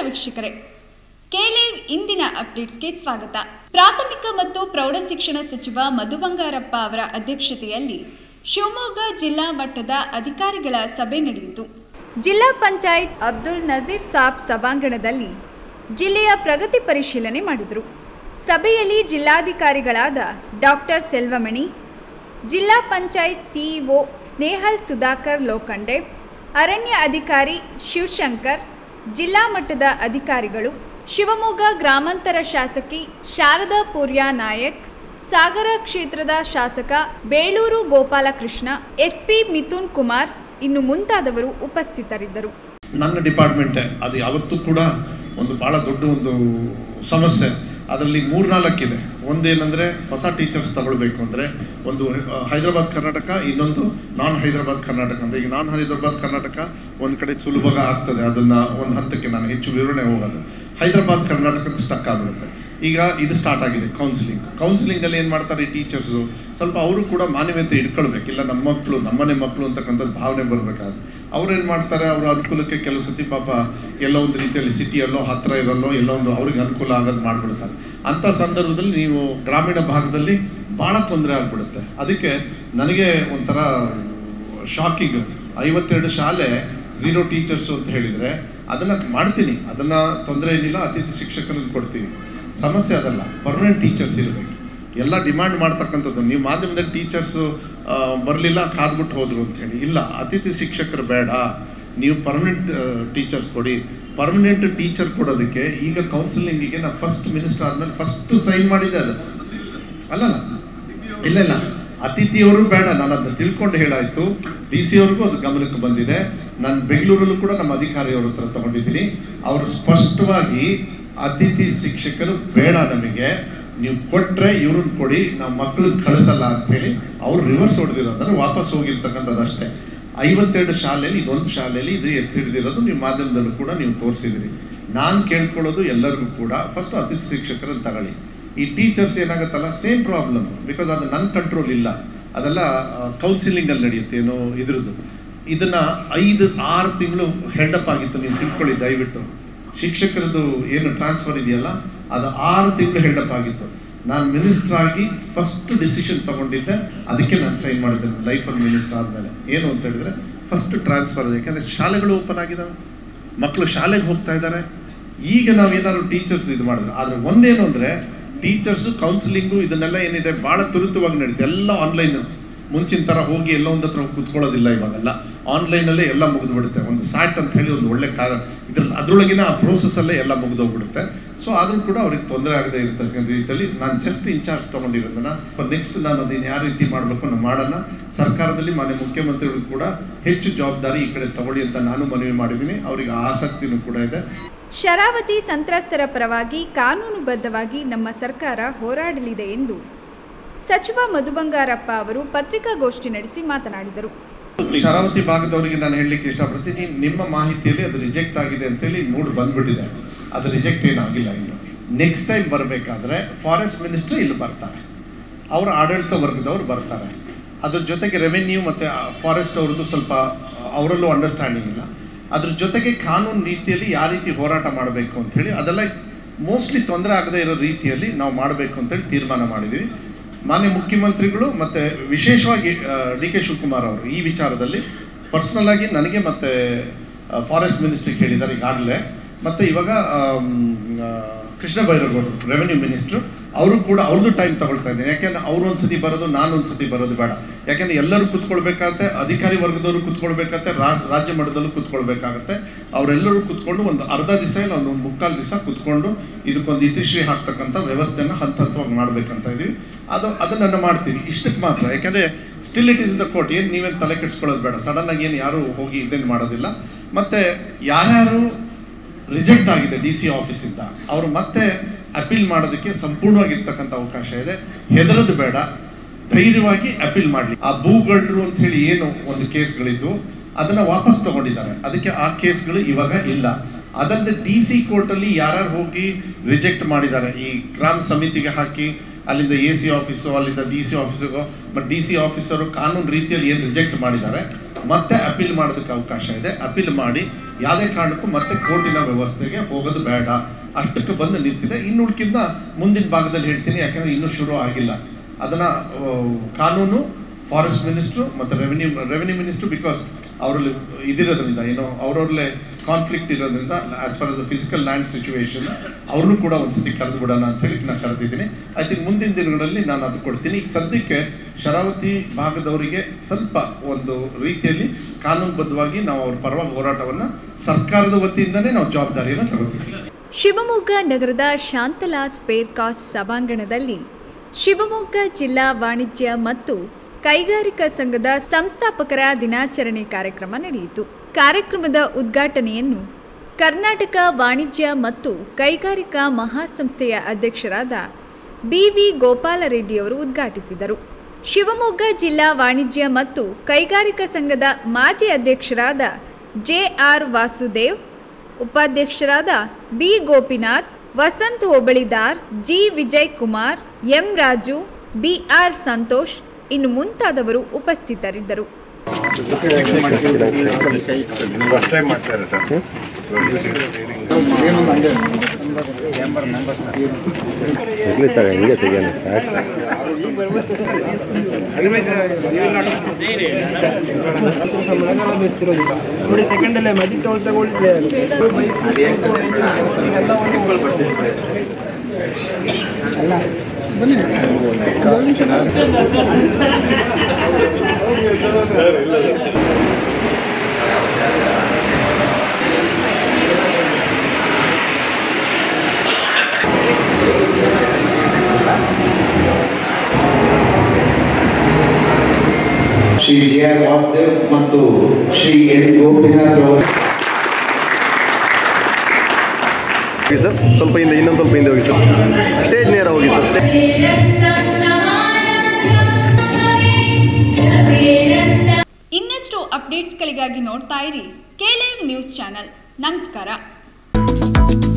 ವೀಕ್ಷಕರೇ ಕೇಲೇವ್ ಇಂದಿನ ಅಪ್ಡೇಟ್ಸ್ಗೆ ಸ್ವಾಗತ ಪ್ರಾಥಮಿಕ ಮತ್ತು ಪ್ರೌಢಶಿಕ್ಷಣ ಸಚಿವ ಮಧು ಬಂಗಾರಪ್ಪ ಅವರ ಅಧ್ಯಕ್ಷತೆಯಲ್ಲಿ ಶಿವಮೊಗ್ಗ ಜಿಲ್ಲಾ ಮಟ್ಟದ ಅಧಿಕಾರಿಗಳ ಸಭೆ ನಡೆಯಿತು ಜಿಲ್ಲಾ ಪಂಚಾಯತ್ ಅಬ್ದುಲ್ ನಜೀರ್ ಸಾಬ್ ಸಭಾಂಗಣದಲ್ಲಿ ಜಿಲ್ಲೆಯ ಪ್ರಗತಿ ಪರಿಶೀಲನೆ ಮಾಡಿದರು ಸಭೆಯಲ್ಲಿ ಜಿಲ್ಲಾಧಿಕಾರಿಗಳಾದ ಡಾಕ್ಟರ್ ಸೆಲ್ವಮಣಿ ಜಿಲ್ಲಾ ಪಂಚಾಯತ್ ಸಿಇಒ ಸ್ನೇಹಲ್ ಸುಧಾಕರ್ ಲೋಖಂಡೆ ಅರಣ್ಯ ಅಧಿಕಾರಿ ಶಿವಶಂಕರ್ ಜಿಲ್ಲಾ ಮಟ್ಟದ ಅಧಿಕಾರಿಗಳು ಶಿವಮೊಗ್ಗ ಗ್ರಾಮಾಂತರ ಶಾಸಕಿ ಶಾರದಾ ಪೂರ್ಯ ನಾಯಕ್ ಸಾಗರ ಕ್ಷೇತ್ರದ ಶಾಸಕ ಬೇಳೂರು ಗೋಪಾಲಕೃಷ್ಣ ಎಸ್ಪಿ ಮಿಥುನ್ ಕುಮಾರ್ ಇನ್ನು ಮುಂತಾದವರು ಉಪಸ್ಥಿತರಿದ್ದರು ನನ್ನ ಡಿಪಾರ್ಟ್ಮೆಂಟೇ ಅದು ಯಾವತ್ತೂ ಕೂಡ ಒಂದು ಭಾಳ ದೊಡ್ಡ ಒಂದು ಸಮಸ್ಯೆ ಅದರಲ್ಲಿ ಮೂರ್ನಾಲ್ಕಿದೆ ಒಂದೇನೆಂದರೆ ಹೊಸ ಟೀಚರ್ಸ್ ತಗೊಳ್ಬೇಕು ಅಂದರೆ ಒಂದು ಆ, ಹೈದರಾಬಾದ್ ಕರ್ನಾಟಕ ಇನ್ನೊಂದು ನಾನ್ ಹೈದರಾಬಾದ್ ಕರ್ನಾಟಕ ಅಂತ ಈಗ ನಾನ್ ಹೈದರಾಬಾದ್ ಕರ್ನಾಟಕ ಒಂದು ಕಡೆ ಸುಲಭ ಆಗ್ತದೆ ಅದನ್ನು ಒಂದು ಹಂತಕ್ಕೆ ನಾನು ಹೆಚ್ಚು ವಿವರಣೆ ಹೋಗೋದು ಹೈದರಾಬಾದ್ ಕರ್ನಾಟಕದ ಸ್ಟಕ್ ಆಗಿಬಿಡುತ್ತೆ ಈಗ ಇದು ಸ್ಟಾರ್ಟ್ ಆಗಿದೆ ಕೌನ್ಸಿಲಿಂಗ್ ಕೌನ್ಸಿಲಿಂಗಲ್ಲಿ ಏನು ಮಾಡ್ತಾರೆ ಈ ಟೀಚರ್ಸು ಸ್ವಲ್ಪ ಅವರು ಕೂಡ ಮಾನವೀಯತೆ ಇಟ್ಕೊಳ್ಬೇಕು ಇಲ್ಲ ನಮ್ಮ ಮಕ್ಕಳು ನಮ್ಮನೆ ಮಕ್ಕಳು ಅಂತಕ್ಕಂಥದ್ದು ಭಾವನೆ ಬರಬೇಕಾದ್ರೆ ಅವ್ರು ಏನು ಮಾಡ್ತಾರೆ ಅವರ ಅನುಕೂಲಕ್ಕೆ ಕೆಲವು ಸತಿ ಪಾಪ ಎಲ್ಲೋ ಒಂದು ರೀತಿಯಲ್ಲಿ ಸಿಟಿಯಲ್ಲೋ ಹತ್ತಿರ ಇರಲ್ಲೋ ಎಲ್ಲೋ ಒಂದು ಅವ್ರಿಗೆ ಅನುಕೂಲ ಆಗೋದು ಮಾಡಿಬಿಡ್ತಾರೆ ಅಂಥ ಸಂದರ್ಭದಲ್ಲಿ ನೀವು ಗ್ರಾಮೀಣ ಭಾಗದಲ್ಲಿ ಭಾಳ ತೊಂದರೆ ಆಗಿಬಿಡುತ್ತೆ ಅದಕ್ಕೆ ನನಗೆ ಒಂಥರ ಶಾಕಿಂಗ್ ಐವತ್ತೆರಡು ಶಾಲೆ ಝೀರೋ ಟೀಚರ್ಸು ಅಂತ ಹೇಳಿದರೆ ಅದನ್ನು ಮಾಡ್ತೀನಿ ಅದನ್ನು ತೊಂದರೆ ಏನಿಲ್ಲ ಅತಿಥಿ ಶಿಕ್ಷಕರನ್ನು ಕೊಡ್ತೀನಿ ಸಮಸ್ಯೆ ಅದಲ್ಲ ಪರ್ಮನೆಂಟ್ ಟೀಚರ್ಸ್ ಇರಬೇಕು ಎಲ್ಲ ಡಿಮ್ಯಾಂಡ್ ಮಾಡ್ತಕ್ಕಂಥದ್ದು ನೀವು ಮಾಧ್ಯಮದಲ್ಲಿ ಟೀಚರ್ಸು ಬರಲಿಲ್ಲ ಕಾದ್ಬಿಟ್ಟು ಹೋದರು ಹೇಳಿ ಇಲ್ಲ ಅತಿಥಿ ಶಿಕ್ಷಕರು ಬೇಡ ನೀವು ಪರ್ಮನೆಂಟ್ ಟೀಚರ್ಸ್ ಕೊಡಿ ಪರ್ಮನೆಂಟ್ ಟೀಚರ್ ಕೊಡೋದಕ್ಕೆ ಈಗ ಕೌನ್ಸಿಲಿಂಗಿಗೆ ನಾನು ಫಸ್ಟ್ ಮಿನಿಸ್ಟರ್ ಆದಮೇಲೆ ಫಸ್ಟ್ ಸೈನ್ ಮಾಡಿದೆ ಅದು ಅಲ್ಲಲ್ಲ ಇಲ್ಲ ಇಲ್ಲ ಅತಿಥಿಯವರು ಬೇಡ ನಾನು ಅದನ್ನ ತಿಳ್ಕೊಂಡು ಹೇಳಾಯ್ತು ಡಿ ಸಿ ಅವ್ರಿಗೂ ಅದು ಗಮನಕ್ಕೆ ಬಂದಿದೆ ನಾನು ಬೆಂಗಳೂರಲ್ಲೂ ಕೂಡ ನಮ್ಮ ಅಧಿಕಾರಿಯವ್ರ ಹತ್ರ ತಗೊಂಡಿದ್ದೀನಿ ಅವರು ಸ್ಪಷ್ಟವಾಗಿ ಅತಿಥಿ ಶಿಕ್ಷಕರು ಬೇಡ ನಮಗೆ ನೀವು ಕೊಟ್ಟರೆ ಇವ್ರನ್ನ ಕೊಡಿ ನಾವು ಮಕ್ಕಳನ್ನ ಕಳಿಸಲ್ಲ ಅಂತ ಹೇಳಿ ಅವ್ರು ರಿವರ್ಸ್ ಹೊಡೆದಿರೋದ್ರೆ ವಾಪಸ್ ಹೋಗಿರ್ತಕ್ಕಂಥದ್ದು ಅಷ್ಟೇ ಐವತ್ತೆರಡು ಶಾಲೆಯಲ್ಲಿ ಇದೊಂದು ಶಾಲೆಯಲ್ಲಿ ಇದು ಎತ್ತಿಡಿದಿರೋದು ನೀವು ಮಾಧ್ಯಮದಲ್ಲೂ ಕೂಡ ನೀವು ತೋರಿಸಿದಿರಿ ನಾನು ಕೇಳ್ಕೊಳ್ಳೋದು ಎಲ್ಲರಿಗೂ ಕೂಡ ಫಸ್ಟ್ ಅತಿಥಿ ಶಿಕ್ಷಕರನ್ನು ತಗೊಳ್ಳಿ ಈ ಟೀಚರ್ಸ್ ಏನಾಗುತ್ತಲ್ಲ ಸೇಮ್ ಪ್ರಾಬ್ಲಮ್ ಬಿಕಾಸ್ ಅದು ನನ್ನ ಕಂಟ್ರೋಲ್ ಇಲ್ಲ ಅದೆಲ್ಲ ಕೌನ್ಸಿಲಿಂಗಲ್ಲಿ ನಡೆಯುತ್ತೆ ಏನೋ ಇದ್ರದ್ದು ಇದನ್ನ ಐದು ಆರು ತಿಂಗಳು ಹೆಡಪ್ ಆಗಿತ್ತು ನೀವು ತಿಳ್ಕೊಳ್ಳಿ ದಯವಿಟ್ಟು ಶಿಕ್ಷಕರದ್ದು ಏನು ಟ್ರಾನ್ಸ್ಫರ್ ಇದೆಯಲ್ಲ ಅದು ಆರು ತಿಂಗಳು ಹೆಡಪ್ ಆಗಿತ್ತು ನಾನು ಮಿನಿಸ್ಟರ್ ಆಗಿ ಫಸ್ಟ್ ಡಿಸಿಷನ್ ತಗೊಂಡಿದ್ದೆ ಅದಕ್ಕೆ ನಾನು ಸೈನ್ ಮಾಡಿದ್ದೆ ಲೈಫಲ್ಲಿ ಮಿನಿಸ್ಟರ್ ಆದಮೇಲೆ ಏನು ಅಂತ ಹೇಳಿದ್ರೆ ಫಸ್ಟ್ ಟ್ರಾನ್ಸ್ಫರ್ ಯಾಕಂದರೆ ಶಾಲೆಗಳು ಓಪನ್ ಆಗಿದ್ದಾವೆ ಮಕ್ಕಳು ಶಾಲೆಗೆ ಹೋಗ್ತಾ ಇದ್ದಾರೆ ಈಗ ನಾವು ಏನಾದ್ರು ಟೀಚರ್ಸ್ ಇದು ಮಾಡಿದ್ರೆ ಆದರೆ ಒಂದೇನು ಅಂದರೆ ಟೀಚರ್ಸು ಕೌನ್ಸಿಲಿಂಗು ಇದನ್ನೆಲ್ಲ ಏನಿದೆ ಭಾಳ ತುರಿತವಾಗಿ ನಡೀತೆ ಎಲ್ಲ ಆನ್ಲೈನ್ ಮುಂಚಿನ ಥರ ಹೋಗಿ ಎಲ್ಲೋ ಒಂದು ಹತ್ರ ಕುತ್ಕೊಳ್ಳೋದಿಲ್ಲ ಇವಾಗೆಲ್ಲ ಆನ್ಲೈನಲ್ಲೇ ಎಲ್ಲ ಮುಗಿದು ಬಿಡುತ್ತೆ ಒಂದು ಸ್ಯಾಟ್ ಅಂತ ಹೇಳಿ ಒಂದು ಒಳ್ಳೆ ಕಾರ ಇದ್ರಲ್ಲಿ ಅದರೊಳಗಿನ ಆ ಪ್ರೋಸೆಸ್ಸಲ್ಲೇ ಎಲ್ಲ ಮುಗಿದೋಗ್ಬಿಡುತ್ತೆ ಸೊ ಆದರೂ ಕೂಡ ಅವ್ರಿಗೆ ತೊಂದರೆ ಆಗದೆ ಇರತಕ್ಕಂಥ ರೀತಿಯಲ್ಲಿ ನಾನು ಜಸ್ಟ್ ಇನ್ಚಾರ್ಜ್ ತೊಗೊಂಡಿರೋದನ್ನ ನೆಕ್ಸ್ಟ್ ನಾನು ಅದನ್ನು ಯಾವ ರೀತಿ ಮಾಡಬೇಕು ನಾನು ಮಾಡೋಣ ಸರ್ಕಾರದಲ್ಲಿ ಮಾನ್ಯ ಮುಖ್ಯಮಂತ್ರಿಗಳು ಕೂಡ ಹೆಚ್ಚು ಜವಾಬ್ದಾರಿ ಈ ಕಡೆ ತಗೊಳ್ಳಿ ಅಂತ ನಾನು ಮನವಿ ಮಾಡಿದ್ದೀನಿ ಅವರಿಗೆ ಆಸಕ್ತಿನೂ ಕೂಡ ಇದೆ ಶರಾವತಿ ಸಂತ್ರಸ್ತರ ಪರವಾಗಿ ಕಾನೂನುಬದ್ಧವಾಗಿ ನಮ್ಮ ಸರ್ಕಾರ ಹೋರಾಡಲಿದೆ ಎಂದು ಸಚಿವ ಮಧು ಬಂಗಾರಪ್ಪ ಅವರು ಪತ್ರಿಕಾಗೋಷ್ಠಿ ನಡೆಸಿ ಮಾತನಾಡಿದರು ಶರಾವತಿ ಭಾಗದವರಿಗೆ ನಾನು ಹೇಳಲಿಕ್ಕೆ ಇಷ್ಟಪಡ್ತೀನಿ ನಿಮ್ಮ ಮಾಹಿತಿಯಲ್ಲಿ ಅದು ರಿಜೆಕ್ಟ್ ಆಗಿದೆ ಅಂತೇಳಿ ಮೂಡ್ ಬಂದ್ಬಿಟ್ಟಿದೆ ಅದು ರಿಜೆಕ್ಟ್ ಏನಾಗಿಲ್ಲ ಇನ್ನು ನೆಕ್ಸ್ಟ್ ಟೈಮ್ ಬರಬೇಕಾದ್ರೆ ಫಾರೆಸ್ಟ್ ಮಿನಿಸ್ಟರ್ ಇಲ್ಲಿ ಬರ್ತಾರೆ ಅವರ ಆಡಳಿತ ವರ್ಗದವ್ರು ಬರ್ತಾರೆ ಅದ್ರ ಜೊತೆಗೆ ರೆವೆನ್ಯೂ ಮತ್ತು ಫಾರೆಸ್ಟ್ ಅವ್ರದ್ದು ಸ್ವಲ್ಪ ಅವರಲ್ಲೂ ಅಂಡರ್ಸ್ಟ್ಯಾಂಡಿಂಗ್ ಇಲ್ಲ ಅದ್ರ ಜೊತೆಗೆ ಕಾನೂನು ರೀತಿಯಲ್ಲಿ ಯಾವ ರೀತಿ ಹೋರಾಟ ಮಾಡಬೇಕು ಅಂಥೇಳಿ ಅದೆಲ್ಲ ಮೋಸ್ಟ್ಲಿ ತೊಂದರೆ ಆಗದೇ ಇರೋ ರೀತಿಯಲ್ಲಿ ನಾವು ಮಾಡಬೇಕು ಅಂತೇಳಿ ತೀರ್ಮಾನ ಮಾಡಿದ್ದೀವಿ ಮಾನ್ಯ ಮುಖ್ಯಮಂತ್ರಿಗಳು ಮತ್ತು ವಿಶೇಷವಾಗಿ ಡಿ ಕೆ ಶಿವಕುಮಾರ್ ಅವರು ಈ ವಿಚಾರದಲ್ಲಿ ಪರ್ಸ್ನಲ್ ಆಗಿ ನನಗೆ ಮತ್ತು ಫಾರೆಸ್ಟ್ ಮಿನಿಸ್ಟ್ರಿಗೆ ಹೇಳಿದ್ದಾರೆ ಈಗಾಗಲೇ ಮತ್ತು ಇವಾಗ ಆಮ್, ಆ, ಕೃಷ್ಣ ಬೈರೇಗೌಡರು ರೆವೆನ್ಯೂ ಮಿನಿಸ್ಟ್ರು ಅವರು ಕೂಡ ಅವ್ರದ್ದು ಟೈಮ್ ತಗೊಳ್ತಾ ಇದ್ದೀನಿ ಯಾಕೆಂದ್ರೆ ಅವ್ರು ಒಂದ್ಸತಿ ಬರೋದು ನಾನು ಒಂದ್ಸತಿ ಬರೋದು ಬೇಡ ಯಾಕೆಂದ್ರೆ ಎಲ್ಲರೂ ಕುತ್ಕೊಳ್ಬೇಕಾಗತ್ತೆ ಅಧಿಕಾರಿ ವರ್ಗದವರು ಕುತ್ಕೊಳ್ಬೇಕಾಗತ್ತೆ ರಾ- ರಾಜ್ಯ ಮಟ್ಟದಲ್ಲೂ ಕುತ್ಕೊಳ್ಬೇಕಾಗತ್ತೆ ಅವರೆಲ್ಲರೂ ಕುತ್ಕೊಂಡು ಒಂದು ಅರ್ಧ ದಿವಸ ಇಲ್ಲ ಒಂದು ಮುಕ್ಕಾಲು ದಿವಸ ಕುತ್ಕೊಂಡು ಇದಕ್ಕೊಂದು ಇತಿಶ್ರೀ ಹಾಕ್ತಕ್ಕಂಥ ವ್ಯವಸ್ಥೆಯನ್ನು ಹಂತ ಹಂತವಾಗಿ ಮಾಡ್ಬೇಕಂತ ಇದೀವಿ ಅದು ಅದನ್ನು ಮಾಡ್ತೀವಿ ಇಷ್ಟಕ್ಕೆ ಮಾತ್ರ ಯಾಕಂದರೆ still it is the court ಏನು ನೀವೇನು ತಲೆ ಕೆಡಿಸ್ಕೊಳ್ಳೋದು ಬೇಡ ಸಡನ್ನಾಗಿ ಏನು ಯಾರು ಹೋಗಿ ಇದನ್ನು ಮಾಡೋದಿಲ್ಲ ಮತ್ತು ಯಾರ್ಯಾರು ರಿಜೆಕ್ಟ್ ಆಗಿದೆ ಡಿ ಸಿ ಆಫೀಸಿಂದ ಅವರು ಮತ್ತೆ ಅಪೀಲ್ ಮಾಡೋದಕ್ಕೆ ಸಂಪೂರ್ಣವಾಗಿರ್ತಕ್ಕಂಥ ಅವಕಾಶ ಇದೆ ಹೆದರದು ಬೇಡ ಧೈರ್ಯವಾಗಿ ಅಪೀಲ್ ಮಾಡಲಿ ಆ ಭೂಗಳ್ರು ಅಂತ ಹೇಳಿ ಏನು ಒಂದು ಕೇಸ್ಗಳಿದ್ದು ಅದನ್ನ ವಾಪಸ್ ತಗೊಂಡಿದ್ದಾರೆ ಅದಕ್ಕೆ ಆ ಕೇಸ್ಗಳು ಇವಾಗ ಇಲ್ಲ ಅದಲ್ಲದೆ ಡಿ ಸಿ ಕೋರ್ಟಲ್ಲಿ ಯಾರ್ಯಾರು ಹೋಗಿ ರಿಜೆಕ್ಟ್ ಮಾಡಿದ್ದಾರೆ ಈ ಗ್ರಾಮ ಸಮಿತಿಗೆ ಹಾಕಿ ಅಲ್ಲಿಂದ ಎ ಸಿ ಆಫೀಸು ಅಲ್ಲಿಂದ ಡಿ ಸಿ ಆಫೀಸಿಗೋ ಬಟ್ ಡಿ ಸಿ ಆಫೀಸರು ಕಾನೂನು ರೀತಿಯಲ್ಲಿ ಏನು ರಿಜೆಕ್ಟ್ ಮಾಡಿದ್ದಾರೆ ಮತ್ತೆ ಅಪೀಲ್ ಮಾಡೋದಕ್ಕೆ ಅವಕಾಶ ಇದೆ ಅಪೀಲ್ ಮಾಡಿ ಯಾವುದೇ ಕಾರಣಕ್ಕೂ ಮತ್ತೆ ಕೋರ್ಟಿನ ವ್ಯವಸ್ಥೆಗೆ ಹೋಗೋದು ಬೇಡ ಅಷ್ಟಕ್ಕೆ ಬಂದು ನಿಂತಿದೆ ಇನ್ನು ಉಳ್ಕಿಂದ ಮುಂದಿನ ಭಾಗದಲ್ಲಿ ಹೇಳ್ತೀನಿ ಯಾಕಂದರೆ ಇನ್ನೂ ಶುರು ಆಗಿಲ್ಲ ಅದನ್ನು ಕಾನೂನು ಫಾರೆಸ್ಟ್ ಮಿನಿಸ್ಟ್ರು ಮತ್ತು ರೆವಿನ್ಯೂ ರೆವಿನ್ಯೂ ಮಿನಿಸ್ಟ್ರು ಬಿಕಾಸ್ ಅವರಲ್ಲಿ ಇದಿರೋದ್ರಿಂದ ಏನೋ ಅವರವ್ರಲ್ಲೇ ಕಾನ್ಫ್ಲಿಕ್ಟ್ ಇರೋದ್ರಿಂದ as far as the physical land situation ಅವ್ರನ್ನೂ ಕೂಡ ಒಂದ್ಸತಿ ಕರೆದು ಬಿಡೋಣ ಅಂತ ಹೇಳಿ ನಾನು ಕರೆದಿದ್ದೀನಿ ಐ ಥಿಂಕ್ ಮುಂದಿನ ದಿನಗಳಲ್ಲಿ ನಾನು ಅದು ಕೊಡ್ತೀನಿ ಈಗ ಸದ್ಯಕ್ಕೆ ಶರಾವತಿ ಭಾಗದವರಿಗೆ ಸ್ವಲ್ಪ ಒಂದು ರೀತಿಯಲ್ಲಿ ಕಾನೂನುಬದ್ಧವಾಗಿ ನಾವು ಅವ್ರ ಪರವಾಗಿ ಹೋರಾಟವನ್ನು ಸರ್ಕಾರದ ವತಿಯಿಂದನೇ ನಾವು ಜವಾಬ್ದಾರಿಯನ್ನು ತಗೋತೀವಿ ಶಿವಮೊಗ್ಗ ನಗರದ ಶಾಂತಲಾ ಸ್ಪೇರ್ ಕಾಸ್ಟ್ ಸಭಾಂಗಣದಲ್ಲಿ ಶಿವಮೊಗ್ಗ ಜಿಲ್ಲಾ ವಾಣಿಜ್ಯ ಮತ್ತು ಕೈಗಾರಿಕಾ ಸಂಘದ ಸಂಸ್ಥಾಪಕರ ದಿನಾಚರಣೆ ಕಾರ್ಯಕ್ರಮ ನಡೆಯಿತು ಕಾರ್ಯಕ್ರಮದ ಉದ್ಘಾಟನೆಯನ್ನು ಕರ್ನಾಟಕ ವಾಣಿಜ್ಯ ಮತ್ತು ಕೈಗಾರಿಕಾ ಮಹಾಸಂಸ್ಥೆಯ ಅಧ್ಯಕ್ಷರಾದ ಬಿವಿ ಗೋಪಾಲರೆಡ್ಡಿಯವರು ಉದ್ಘಾಟಿಸಿದರು ಶಿವಮೊಗ್ಗ ಜಿಲ್ಲಾ ವಾಣಿಜ್ಯ ಮತ್ತು ಕೈಗಾರಿಕಾ ಸಂಘದ ಮಾಜಿ ಅಧ್ಯಕ್ಷರಾದ ಜೆ ಆರ್ ವಾಸುದೇವ್ ಉಪಾಧ್ಯಕ್ಷರಾದ B Gopinath Vasant Hobalidar G Vijay Kumar M Raju B R Santosh ಇನ್ನು ಮುಂತಾದವರು ಉಪಸ್ಥಿತರಿದ್ದರು ಫಸ್ಟ್ ಟೈಮ್ ಮಾಡ್ತಾರೆ ಸರ್ ಇರ್ಲಿ ತಗ ಹಿಂಗೆ ತೆಗಿಯೋಣ ಸಾಕು ಬೇಯಿಸ್ತಿರೋದಿಲ್ಲ ನೋಡಿ ಸೆಕೆಂಡ್ ಅಲ್ಲೇ ಮ್ಯಾಜಿಕ್ ಟವಲ್ ತಗೊಳ್ಳಿ ಶ್ರೀ ಜೆ ಆರ್ ವಾಸುದೇವ್ ಮತ್ತು ಶ್ರೀ ಎನ್ ಗೋಪಿನಾಥ್ ಅವರು ಹೋಗಿ ಸರ್ ಸ್ವಲ್ಪ ಹಿಂದೆ ಇನ್ನೊಂದು ಸ್ವಲ್ಪ ಹಿಂದೆ ಹೋಗಿ ಸರ್ ಸ್ಟೇಜ್ ನೇರ ಹೋಗಿ ಸರ್ ಸ್ಟೇಜ್ ಇನ್ನಷ್ಟು ಅಪ್ಡೇಟ್ಸ್ಗಳಿಗಾಗಿ ನೋಡ್ತಾ ಇರಿ ಕೆ ನ್ಯೂಸ್ ಚಾನಲ್ ನಮಸ್ಕಾರ